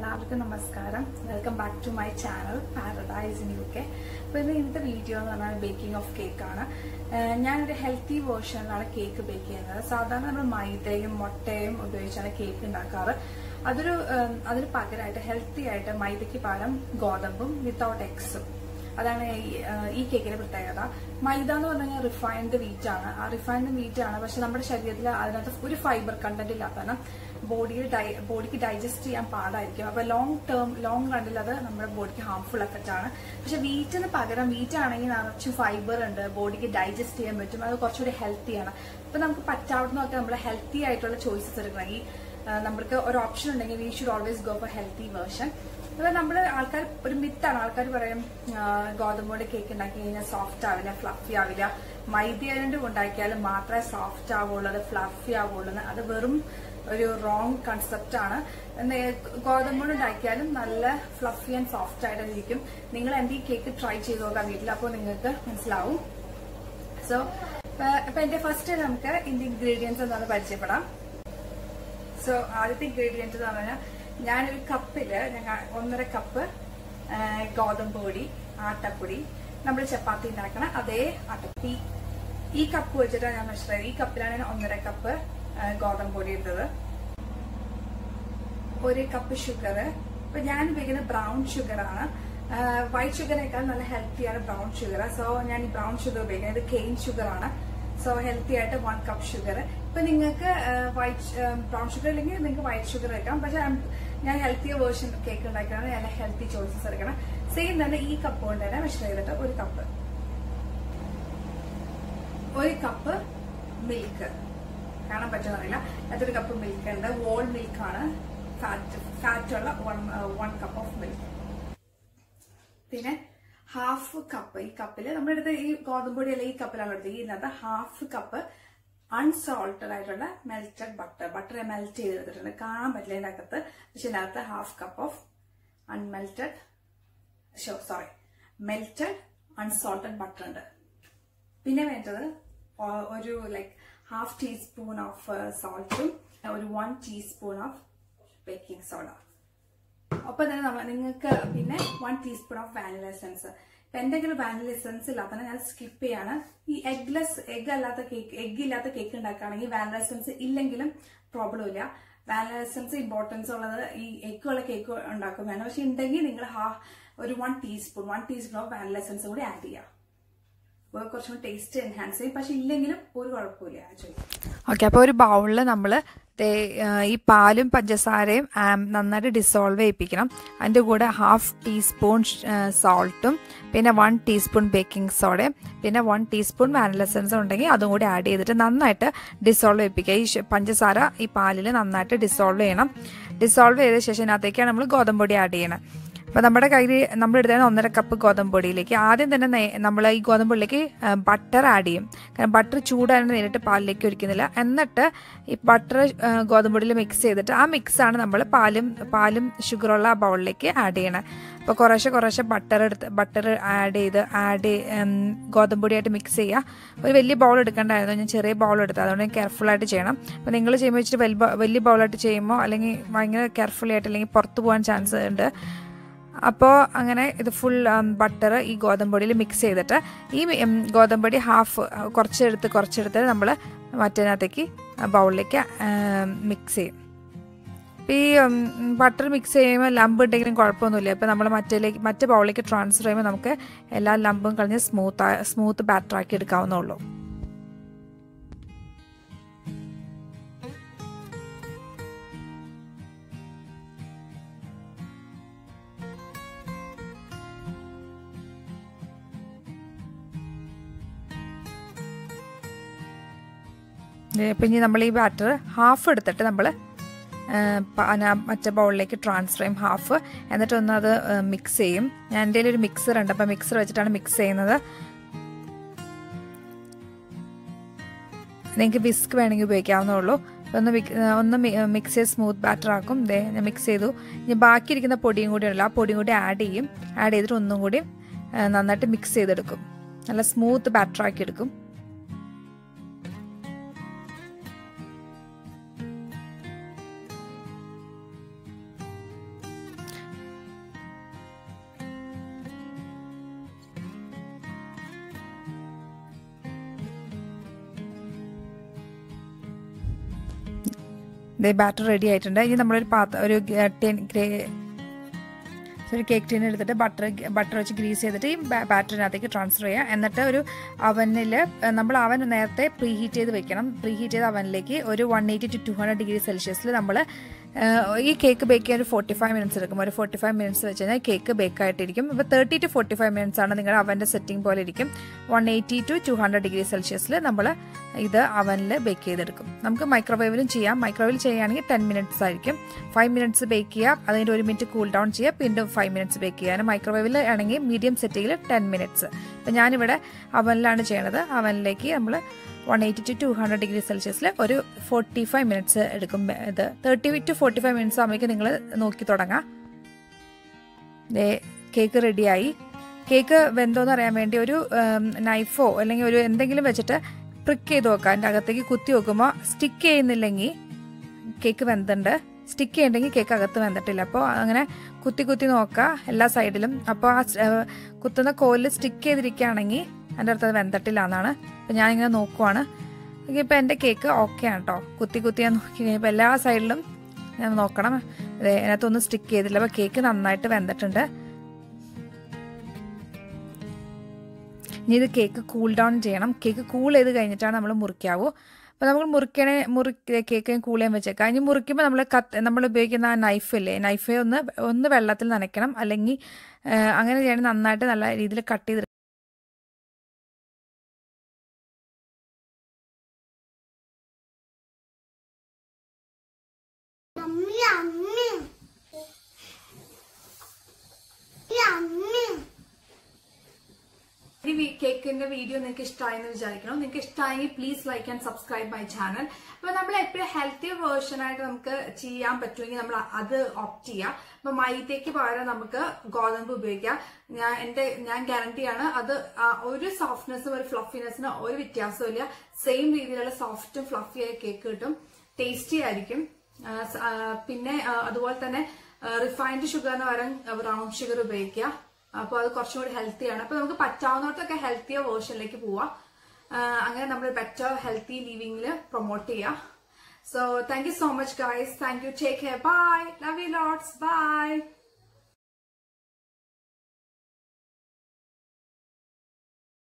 എല്ലാവർക്കും നമസ്കാരം welcome back to my channel paradise in U K അപ്പോൾ ഇന്ന് ഇന്നത്തെ വീഡിയോ എന്ന് പറഞ്ഞാൽ ബേക്കിംഗ് ഓഫ് കേക്കാണ് ഞാനൊരു ഹെൽത്തി വേർഷനിലാണ് കേക്ക് ബേക്ക് ചെയ്യുന്നത് സാധാരണ നമ്മൾ മൈദയും മുട്ടയും ഉപയോഗിച്ചാണ് കേക്ക് ഉണ്ടാക്കാറ് അതൊരു ഉം, അതിന് പകരമായിട്ട് ഹെൽത്തി ആയിട്ട് മൈദയ്ക്ക് പകരം ഗോതമ്പും വിത്തൗട്ട് എഗ്സും അതാണ് ഈ, ആ, ഈ കേക്കിന്റെ പ്രത്യേകത മൈദ എന്ന് പറഞ്ഞു കഴിഞ്ഞാൽ റിഫൈൻഡ് വീറ്റ് ആണ് ആ റിഫൈൻഡ് വീറ്റ് ആണ് പക്ഷെ നമ്മുടെ ശരീരത്തിൽ അതിനകത്ത് ഒരു ഫൈബർ കണ്ടന്റ് ഇല്ലാത്തതാണ് ബോഡിയിൽ ബോഡിക്ക് ഡൈജസ്റ്റ് ചെയ്യാൻ പാടായിരിക്കും അപ്പൊ ലോങ് ടേം ലോങ് റണ്ണിൽ അത് നമ്മുടെ ബോഡിക്ക് ഹാർംഫുൾ എഫക്റ്റ് ആണ് പക്ഷെ വീറ്റിന് പകരം വീറ്റ് ആണെങ്കിൽ നിറച്ച് ഫൈബർ ഉണ്ട് ബോഡിക്ക് ഡൈജസ്റ്റ് ചെയ്യാൻ പറ്റും അത് കുറച്ചുകൂടി ഹെൽത്തിയാണ് അപ്പൊ നമുക്ക് പറ്റാവുന്നതൊക്കെ നമ്മൾ ഹെൽത്തി ആയിട്ടുള്ള ചോയ്സസ് എടുക്കണമെങ്കിൽ ആ, നമുക്ക് ഒരു ഓപ്ഷൻ ഉണ്ടെങ്കിൽ we should always go for healthy version അപ്പൊ നമ്മുടെ ആൾക്കാർ ഒരു മിത്താണ് ആൾക്കാർ പറയും ആ, ഗോതമ്പോടെ കേക്ക് ഉണ്ടാക്കി കഴിഞ്ഞാൽ സോഫ്റ്റ് ആവില്ല ഫ്ലഫി ആവില്ല മൈദ ഉണ്ടാക്കിയാൽ മാത്രമേ സോഫ്റ്റ് ആവുള്ളൂ അത് ഫ്ലഫി ആവുള്ളൂ എന്ന്. അത് വെറും ഒരു റോങ് കൺസെപ്റ്റ് ആണ് എന്ന് ഗോതമ്പോട് ഉണ്ടാക്കിയാലും നല്ല ഫ്ലഫി ആൻഡ് സോഫ്റ്റ് ആയിട്ട് ഇരിക്കും നിങ്ങൾ എന്റെ ഈ കേക്ക് ട്രൈ ചെയ്ത് നോക്കാം വീട്ടിൽ അപ്പോൾ നിങ്ങൾക്ക് മനസ്സിലാവും സോ ഇപ്പൊ എന്റെ ഫസ്റ്റ് നമുക്ക് ഇതിന്റെ ഇൻഗ്രീഡിയൻസ് എന്താണെന്ന് പരിചയപ്പെടാം സോ ആദ്യത്തെ ഇൻഗ്രീഡിയൻറ്റ് എന്ന് പറഞ്ഞാൽ ഞാനൊരു കപ്പില് ഞങ്ങൾ ഒന്നര കപ്പ് ആ, ഗോതമ്പ് പൊടി ആട്ടപ്പൊടി നമ്മൾ ചപ്പാത്തി ഉണ്ടാക്കണ അതേ ആട്ടപ്പൊടി ഈ കപ്പ് വെച്ചിട്ടാണ് ഞാൻ മെഷർ ചെയ്തത് ഈ കപ്പിലാണ് ഞാൻ ഒന്നര കപ്പ് ആ, ഗോതമ്പ് പൊടി എടുത്തത് ഒരു കപ്പ് ഷുഗർ ഇപ്പൊ ഞാൻ ഉപയോഗിക്കുന്നത് ബ്രൗൺ ഷുഗർ ആണ് വൈറ്റ് ഷുഗറിനേക്കാൾ നല്ല ഹെൽത്തിയാണ് ബ്രൗൺ ഷുഗർ സോ ഞാൻ ഈ ബ്രൗൺ ഷുഗർ ഉപയോഗിക്കുന്നത് ഇത് കെയിൻ ഷുഗർ ആണ് സോ ഹെൽത്തി ആയിട്ട് വൺ കപ്പ് ഷുഗർ ഇപ്പൊ നിങ്ങൾക്ക് വൈറ്റ് ബ്രൗൺ ഷുഗർ ഇല്ലെങ്കിൽ നിങ്ങൾക്ക് വൈറ്റ് ഷുഗർ എടുക്കാം പക്ഷെ ഞാൻ ഹെൽത്തി വേർഷൻ കേക്ക് ഉണ്ടാക്കുകയാണ് ഞാൻ ഹെൽത്തി ചോയ്സസ് എടുക്കണം സെയിം തന്നെ ഈ കപ്പ് കൊണ്ട് തന്നെ മെഷർ ചെയ്തിട്ട് ഒരു കപ്പ് ഒരു കപ്പ് മിൽക്ക് കാണാൻ പറ്റുന്നറിയില്ല അതൊരു കപ്പ് മിൽക്ക് ഉണ്ട് വോൾ മിൽക്ക് ആണ് ഫാറ്റ് ഫാറ്റ് ഉള്ള one one cup of milk പിന്നെ ഹാഫ് കപ്പ് ഈ കപ്പിൽ നമ്മുടെ അടുത്ത് ഈ ഗോതമ്പൊടി അല്ല ഈ കപ്പിലാണ് എടുത്തത് ഇതിനകത്ത് ഹാഫ് കപ്പ് അൺസോൾട്ടഡ് ആയിട്ടുള്ള മെൽറ്റഡ് ബട്ടർ ബട്ടർ മെൽറ്റ് ചെയ്തെടുത്തിട്ടുണ്ട് കാണാൻ പറ്റില്ല ഇതിനകത്ത് പക്ഷെ ഇതിനകത്ത് half cup of unmelted sorry melted unsalted butter ഉണ്ട് പിന്നെ വേണ്ടത് ഒ- ഒരു ലൈക്ക് ഹാഫ് ടീസ്പൂൺ ഓഫ് സോൾട്ടും ഒരു one teaspoon of baking soda ഒപ്പം തന്നെ നമ്മ നിങ്ങൾക്ക് പിന്നെ one teaspoon of vanilla essence ഇപ്പൊ എന്തെങ്കിലും വാനില എസൻസ് ഇല്ലാത്ത ഞാൻ സ്കിപ്പ് ചെയ്യാണ് ഈ എഗ്ലെസ് എഗ് അല്ലാത്ത കേക്ക് എഗ് ഇല്ലാത്ത കേക്ക് ഉണ്ടാക്കുകയാണെങ്കിൽ വാനില എസൻസ് ഇല്ലെങ്കിലും പ്രോബ്ലം ഇല്ല വാനില എസൻസ് ഇമ്പോർട്ടൻസ് ഉള്ളത് ഈ എഗ് ഉള്ള കേക്ക് ഉണ്ടാക്കും വേണം പക്ഷെ ഉണ്ടെങ്കിൽ നിങ്ങൾ ഹാ ഒരു one teaspoon one teaspoon of vanilla essence കൂടി ആഡ് ചെയ്യാം അപ്പോൾ കുറച്ചും ടേസ്റ്റ് എൻഹാൻസ് ചെയ്യും പക്ഷെ ഇല്ലെങ്കിലും ഒരു കുഴപ്പമില്ല ആക്ച്വലി ഓക്കെ അപ്പോൾ ഒരു ബൗളിൽ നമ്മൾ ഈ പാലും പഞ്ചസാരയും ആം, നന്നായിട്ട് ഡിസോൾവ് ചെയ്യിപ്പിക്കണം അതിൻ്റെ കൂടെ ഹാഫ് ടീസ്പൂൺ സോൾട്ടും പിന്നെ വൺ ടീസ്പൂൺ ബേക്കിംഗ് സോഡയും പിന്നെ വൺ ടീസ്പൂൺ വാനില എസൻസ് ഉണ്ടെങ്കിൽ അതും കൂടി ആഡ് ചെയ്തിട്ട് നന്നായിട്ട് ഡിസോൾവ് ചെയ്യിപ്പിക്കുക ഈ ഷ- പഞ്ചസാര ഈ പാലിൽ നന്നായിട്ട് ഡിസോൾവ് ചെയ്യണം ഡിസോൾവ് ചെയ്ത ശേഷം അതിനകത്തേക്കാണ് നമ്മൾ ഗോതമ്പൊടി ആഡ് ചെയ്യണം അപ്പോൾ നമ്മുടെ കയ്യിൽ നമ്മൾ എടുത്തത് ഒന്നര കപ്പ് ഗോതമ്പ് പൊടിയിലേക്ക് ആദ്യം തന്നെ നേ- നമ്മൾ ഈ ഗോതമ്പ് പൊടിയിലേക്ക് ബട്ടർ ആഡ് ചെയ്യും കാരണം ബട്ടർ ചൂടായിട്ട് നേരിട്ട് പാലിലേക്ക് ഒഴിക്കുന്നില്ല എന്നിട്ട് ഈ ബട്ടർ ഗോതമ്പ് പൊടിയിൽ മിക്സ് ചെയ്തിട്ട് ആ മിക്സാണ് നമ്മൾ പാലും പാലും ഷുഗറുള്ള ആ ബൗളിലേക്ക് ആഡ് ചെയ്യണത് അപ്പോൾ കുറേശ്ശെ കുറേശ്ശെ ബട്ടർ എടുത്ത് ബട്ടർ ആഡ് ചെയ്ത് ആഡ് ഗോതമ്പ് പൊടിയായിട്ട് മിക്സ് ചെയ്യുക ഒരു വലിയ ബൗൾ എടുക്കേണ്ടായിരുന്നു ഞാൻ ചെറിയ ബൗൾ എടുത്തത് അതുകൊണ്ട് ഞാൻ കെയർഫുള്ളായിട്ട് ചെയ്യണം അപ്പോൾ നിങ്ങൾ ചെയ്യുമ്പോൾ ഇച്ചിരി വലിയ ബ- വലിയ ബൗളായിട്ട് ചെയ്യുമ്പോൾ അല്ലെങ്കിൽ ഭയങ്കര കെയർഫുള്ളി ആയിട്ട് അല്ലെങ്കിൽ പുറത്ത് പോകാൻ ചാൻസ് ഉണ്ട് അപ്പോൾ അങ്ങനെ ഇത് ഫുൾ ബട്ടർ ഈ ഗോതമ്പൊടിയിൽ മിക്സ് ചെയ്തിട്ട് ഈ ഉം, ഗോതമ്പൊടി ഹാഫ് കുറച്ചെടുത്ത് കുറച്ചെടുത്ത് നമ്മൾ മറ്റേനകത്തേക്ക് ബൗളിലേക്ക് മിക്സ് ചെയ്യും അപ്പോൾ ഈ ബട്ടർ മിക്സ് ചെയ്യുമ്പോൾ ലംബ് ഉണ്ടെങ്കിലും കുഴപ്പമൊന്നുമില്ല ഇപ്പോൾ നമ്മൾ മറ്റേലേക്ക് മറ്റേ ബൗളിലേക്ക് ട്രാൻസ്ഫർ ചെയ്യുമ്പോൾ നമുക്ക് എല്ലാ ലംബും കളഞ്ഞ് സ്മൂത്ത് സ്മൂത്ത് ബാറ്റർ ആക്കി എടുക്കാവുന്നുള്ളൂ ഇപ്പം ഇനി നമ്മൾ ഈ ബാറ്റർ ഹാഫ് എടുത്തിട്ട് നമ്മൾ മറ്റേ ബൗളിലേക്ക് ട്രാൻസ്ഫർ ചെയ്യും ഹാഫ് എന്നിട്ട് ഒന്ന് അത് മിക്സ് ചെയ്യും ഞാൻ എൻ്റെ ഒരു മിക്സർ ഉണ്ട് അപ്പം മിക്സർ വെച്ചിട്ടാണ് മിക്സ് ചെയ്യുന്നത് നിങ്ങൾക്ക് വിസ്ക് വേണമെങ്കിൽ ഉപയോഗിക്കാവുന്നേ ഒന്ന് മിക്- ഒന്ന് മിക്സ് ചെയ്ത് സ്മൂത്ത് ബാറ്റർ ആക്കും ദേ ഞാൻ മിക്സ് ചെയ്തു ഇനി ബാക്കിയിരിക്കുന്ന പൊടിയും കൂടി ഉണ്ടല്ലോ ആ പൊടിയും കൂടി ആഡ് ചെയ്യും ആഡ് ചെയ്തിട്ട് ഒന്നും കൂടി ആ, നന്നായിട്ട് മിക്സ് ചെയ്തെടുക്കും നല്ല സ്മൂത്ത് ബാറ്റർ ആക്കി എടുക്കും ഇതേ ബാറ്റർ റെഡി ആയിട്ടുണ്ട് ഇനി നമ്മളൊരു പാത്ര ഒരു ടെൻ ഗ്രേ ഒരു കേക്ക് ടീൻ എടുത്തിട്ട് ബട്ടർ ബട്ടർ വെച്ച് ഗ്രീസ് ചെയ്തിട്ട് ഈ ബാറ്ററിനകത്തേക്ക് ട്രാൻസ്ഫർ ചെയ്യുക എന്നിട്ട് ഒരു അവനിൽ നമ്മൾ അവൻ നേരത്തെ പ്രീ ഹീറ്റ് ചെയ്ത് വെക്കണം പ്രീ ഹീറ്റ് ചെയ്ത അവനിലേക്ക് ഒരു one eighty to two hundred degree സെൽഷ്യസിൽ നമ്മൾ ഈ കേക്ക് ബേക്ക് ചെയ്യാൻ ഒരു ഫോർട്ടി ഫൈവ് മിനിറ്റ്സ് എടുക്കും ഒരു ഫോർട്ടി ഫൈവ് മിനിറ്റ്സ് വെച്ച് കഴിഞ്ഞാൽ കേക്ക് ബേക്ക് ആയിട്ടിരിക്കും ഇപ്പോൾ thirty to forty five minutes ആണ് നിങ്ങളുടെ അവൻ്റെ സെറ്റിംഗ് പോലെ ഇരിക്കും one eighty to two hundred degree സെൽഷ്യസിൽ നമ്മൾ ഇത് അവനിൽ ബേക്ക് ചെയ്തെടുക്കും നമുക്ക് മൈക്രോവേവിലും ചെയ്യാം മൈക്രോവേവിൽ ചെയ്യുകയാണെങ്കിൽ ടെൻ മിനിറ്റ്സ് ആയിരിക്കും ഫൈവ് മിനിറ്റ്സ് ബേക്ക് ചെയ്യുക അതിൻ്റെ ഒരു മിനിറ്റ് കൂൾ ഡൗൺ ചെയ്യുക പിന്നെ ഫൈവ് മിനിറ്റ്സ് ബേക്ക് ചെയ്യാൻ മൈക്രോവേവിൽ ആണെങ്കിൽ മീഡിയം സെറ്റിങ്ങിൽ ടെൻ മിനിറ്റ്സ് ഇപ്പം ഞാനിവിടെ അവനിലാണ് ചെയ്യണത് അവനിലേക്ക് നമ്മൾ one eighty to two hundred degree സെൽഷ്യസിൽ ഒരു ഫോർട്ടി ഫൈവ് മിനിറ്റ്സ് എടുക്കും ഇത് thirty to forty five minutes ആകുമ്പോഴേക്കും നിങ്ങൾ നോക്കി തുടങ്ങാം ദേ കേക്ക് റെഡിയായി കേക്ക് വെന്തോന്ന് അറിയാൻ വേണ്ടി ഒരു നൈഫോ അല്ലെങ്കിൽ ഒരു എന്തെങ്കിലും വെച്ചിട്ട് പ്രിക്ക് ചെയ്ത് നോക്കാം അതിൻ്റെ അകത്തേക്ക് കുത്തി നോക്കുമ്പോൾ സ്റ്റിക്ക് ചെയ്യുന്നില്ലെങ്കിൽ കേക്ക് വെന്തുണ്ട് സ്റ്റിക്ക് ചെയ്യണ്ടെങ്കിൽ കേക്ക് അകത്ത് വെന്തിട്ടില്ല അപ്പോൾ അങ്ങനെ കുത്തി കുത്തി നോക്കുക എല്ലാ സൈഡിലും അപ്പോൾ ആ കുത്തുന്ന കോലിൽ സ്റ്റിക്ക് ചെയ്തിരിക്കുകയാണെങ്കിൽ എൻ്റെ അടുത്ത് അത് വെന്തിട്ടില്ല എന്നാണ് അപ്പോൾ ഞാനിങ്ങനെ നോക്കുവാണ് ഇപ്പോൾ എൻ്റെ കേക്ക് ഓക്കെ ആണ് കേട്ടോ കുത്തി കുത്തി ഞാൻ നോക്കി കഴിഞ്ഞപ്പോൾ എല്ലാ സൈഡിലും ഞാൻ നോക്കണം അതിനകത്തൊന്നും സ്റ്റിക്ക് ചെയ്തില്ല അപ്പോൾ കേക്ക് നന്നായിട്ട് വെന്തിട്ടുണ്ട് ഇനി ഇത് കേക്ക് കൂൾ ഡൗൺ ചെയ്യണം കേക്ക് കൂൾ ചെയ്ത് കഴിഞ്ഞിട്ടാണ് നമ്മൾ മുറിക്കാവൂ അപ്പോൾ നമ്മൾ മുറിക്കണേ മുറി കേക്ക് കൂൾ ചെയ്യാൻ വെച്ചേക്കാം ഇനി മുറിക്കുമ്പോൾ നമ്മൾ കത്ത് നമ്മൾ ഉപയോഗിക്കുന്ന ആ നൈഫില്ലേ നൈഫ് ഒന്ന് ഒന്ന് വെള്ളത്തിൽ നനയ്ക്കണം അല്ലെങ്കിൽ അങ്ങനെ ചെയ്യണമെങ്കിൽ നന്നായിട്ട് നല്ല രീതിയിൽ കട്ട് ചെയ്ത് ഈ കേക്കിന്റെ വീഡിയോ നിങ്ങൾക്ക് ഇഷ്ടമായെന്ന് വിചാരിക്കണം നിങ്ങൾക്ക് ഇഷ്ടമായെങ്കിൽ please like and subscribe my channel അപ്പൊ നമ്മൾ എപ്പോഴും ഹെൽത്തി വേർഷൻ ആയിട്ട് നമുക്ക് ചെയ്യാൻ പറ്റുമെങ്കിൽ നമ്മൾ അത് ഓപ്റ്റ് ചെയ്യാം അപ്പൊ മൈദയ്ക്ക് പകരം നമുക്ക് ഗോതമ്പ് ഉപയോഗിക്കാം ഞാൻ എന്റെ ഞാൻ ഗ്യാരണ്ടിയാണ് അത് ഒരു സോഫ്റ്റ്നെസ്സും ഒരു ഫ്ലഫിനെസ്സിനും ഒരു വ്യത്യാസവും ഇല്ല സെയിം രീതിയിലുള്ള സോഫ്റ്റും ഫ്ലഫിയായ കേക്ക് കിട്ടും ടേസ്റ്റി ആയിരിക്കും പിന്നെ അതുപോലെ തന്നെ റിഫൈൻഡ് ഷുഗറിന് പകരം ബ്രൗൺ ഷുഗർ ഉപയോഗിക്കുക അപ്പോൾ അത് കുറച്ചും കൂടി ഹെൽത്തിയാണ് അപ്പോൾ നമുക്ക് പറ്റാവുന്നിടത്തൊക്കെ ഹെൽത്തിയ വേർഷനിലേക്ക് പോവാം അങ്ങനെ നമ്മൾ ബെറ്റർ ഹെൽത്തി ലിവിംഗിൽ പ്രൊമോട്ട് ചെയ്യാം so thank you so much guys thank you take care bye love you lots by